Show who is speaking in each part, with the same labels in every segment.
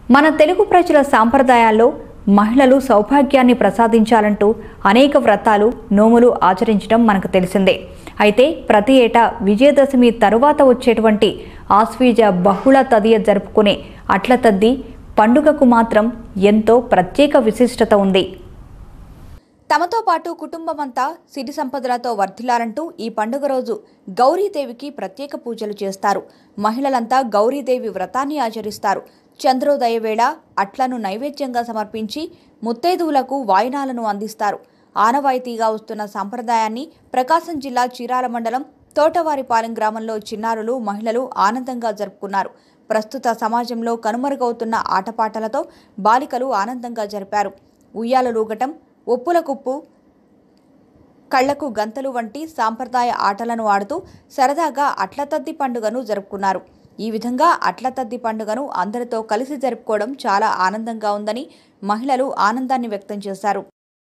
Speaker 1: మన తెలుగు ప్రజల సాంప్రదాయాల్లో మహిళలు సౌభాగ్యాన్ని ప్రసాదించాలంటూ అనేక వ్రతాలు నోములు ఆచరించడం మనకు తెలిసిందే అయితే ప్రతి ఏటా విజయదశమి తరువాత వచ్చేటువంటి ఆశ్వీజ బహుళ తదియ జరుపుకునే అట్ల తద్ది పండుగకు మాత్రం ఎంతో ప్రత్యేక విశిష్టత ఉంది తమతో పాటు కుటుంబమంతా సిరి సంపదలతో వర్ధిల్లాలంటూ ఈ పండుగ రోజు గౌరీదేవికి ప్రత్యేక పూజలు చేస్తారు మహిళలంతా గౌరీదేవి వ్రతాన్ని ఆచరిస్తారు చంద్రోదయ వేళ అట్లను నైవేద్యంగా సమర్పించి ముత్తైదువులకు వాయినాలను అందిస్తారు ఆనవాయితీగా వస్తున్న సంప్రదాయాన్ని ప్రకాశం జిల్లా చీరాల మండలం తోటవారిపాలెం గ్రామంలో చిన్నారులు మహిళలు ఆనందంగా జరుపుకున్నారు ప్రస్తుత సమాజంలో కనుమరుగవుతున్న ఆటపాటలతో బాలికలు ఆనందంగా జరిపారు ఉయ్యాల లూగటం ఒప్పుల కుప్పు కళ్లకు గంతలు వంటి సాంప్రదాయ ఆటలను ఆడుతూ సరదాగా అట్లతద్ది పండుగను జరుపుకున్నారు ఈ విధంగా అట్లతద్ది పండుగను అందరితో కలిసి జరుపుకోవడం చాలా ఆనందంగా ఉందని మహిళలు ఆనందాన్ని వ్యక్తం చేశారు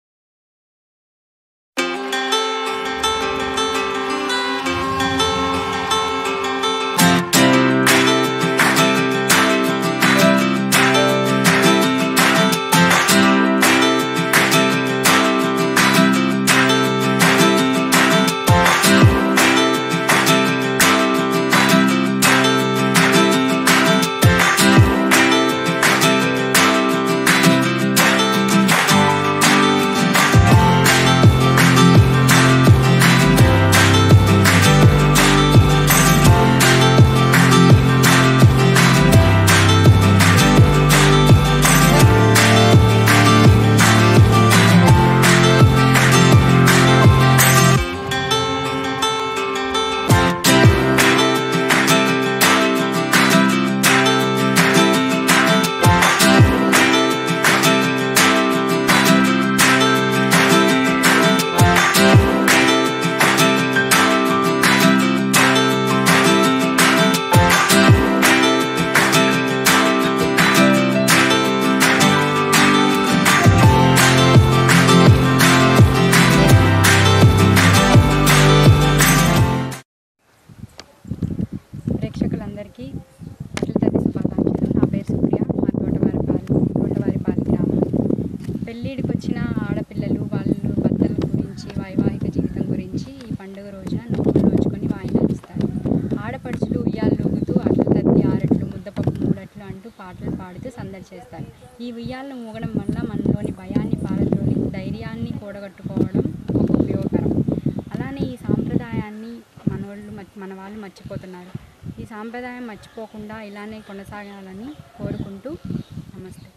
Speaker 2: ప్రేక్షకులందరికీ అట్లతది శుభాకాంక్షలు నా పేరు సుప్రియ మా తోటవారిపాలెం తోటవారిపాలెం గ్రామం పెళ్ళిడికి వచ్చిన ఆడపిల్లలు వాళ్ళు భర్తల గురించి వైవాహిక జీవితం గురించి ఈ పండుగ రోజున నోములు నోచుకొని వాయినాలు ఇస్తారు ఆడపడుచులు ఉయ్యాలు ఊగుతూ అట్ల తద్ది ఆరట్లు ముద్దపప్పు మూడట్లు అంటూ పాటలు పాడుతూ సందడి చేస్తారు ఈ ఉయ్యాలను ఊగడం వల్ల మనలోని భయాన్ని పారద్రోలి ధైర్యాన్ని కూడగట్టుకోవడం ఒక ఉపయోగకరం అలానే ఈ సాంప్రదాయాన్ని మన వాళ్ళు మర్చి- మన వాళ్ళు మర్చిపోతున్నారు ఈ సాంప్రదాయం మర్చిపోకుండా ఇలానే కొనసాగాలని కోరుకుంటూ నమస్తే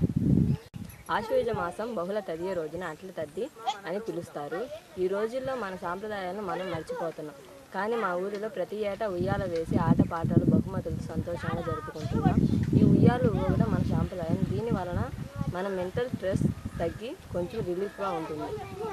Speaker 3: ఆశ్వయుజ మాసం బహుళ తదియ రోజున అట్ల తద్ది అని పిలుస్తారు ఈ రోజుల్లో మన సాంప్రదాయాలను మనం మర్చిపోతున్నాం కానీ మా ఊరిలో ప్రతి ఏటా ఉయ్యాల వేసి ఆటపాటలు బహుమతులు సంతోషంగా జరుపుకుంటున్నాం ఈ ఉయ్యాలు ఊగడం మన సాంప్రదాయం దీని వలన మన మెంటల్ స్ట్రెస్ తగ్గి కొంచెం రిలీఫ్గా ఉంటుంది